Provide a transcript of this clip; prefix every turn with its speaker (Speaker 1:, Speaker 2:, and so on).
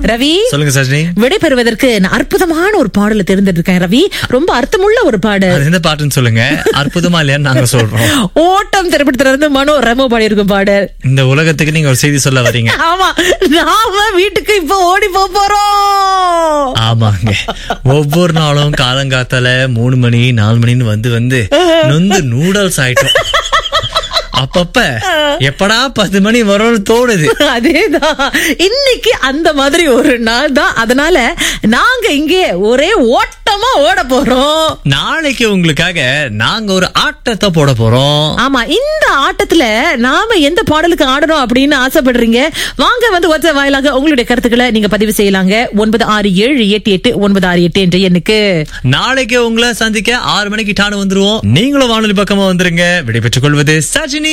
Speaker 1: ரவி
Speaker 2: சொல்லுங்க சஜினி
Speaker 1: விடைபெறுவதற்கு நான் அற்புதமான ஒரு பாடலை தேர்ந்தெடுத்திருக்கேன் ரவி ரொம்ப அர்த்தமுள்ள ஒரு பாடல்
Speaker 2: அது எந்த பாட்டுன்னு சொல்லுங்க அற்புதமா இல்லையான்னு நாங்க சொல்றோம்
Speaker 1: ஓட்டம் திரைப்படத்துல இருந்து மனோ ரமோ பாடியிருக்கும் பாடல்
Speaker 2: இந்த உலகத்துக்கு நீங்க ஒரு செய்தி சொல்ல வரீங்க
Speaker 1: ஆமா நாம வீட்டுக்கு இப்ப ஓடி போப் போறோம்
Speaker 2: ஆமாங்க ஒவ்வொரு நாளும் காலங்காத்தால மூணு மணி நாலு மணின்னு வந்து வந்து நொந்து நூடல்ஸ் ஆயிட்டோம் அப்பப்ப எப்படா பத்து மணி வரும்னு தோணுது
Speaker 1: அதேதான் இன்னைக்கு அந்த மாதிரி ஒரு நாள் தான் அதனால நாங்க இங்கே ஒரே ஓட்டமா ஓட போறோம்
Speaker 2: நாளைக்கு உங்களுக்காக நாங்க ஒரு ஆட்டத்தை போட போறோம்
Speaker 1: ஆமா இந்த ஆட்டத்துல நாம எந்த பாடலுக்கு ஆடணும் அப்படின்னு ஆசைப்படுறீங்க வாங்க வந்து ஒற்ற வாயிலாக உங்களுடைய கருத்துக்களை நீங்க பதிவு செய்யலாங்க ஒன்பது ஆறு ஏழு எட்டு எட்டு ஒன்பது ஆறு எட்டு என்ற எண்ணுக்கு
Speaker 2: நாளைக்கு உங்களை சந்திக்க ஆறு மணிக்கு டானு வந்துருவோம் நீங்களும் வானொலி பக்கமா வந்துருங்க விடைபெற்றுக் கொள்வது சஜினி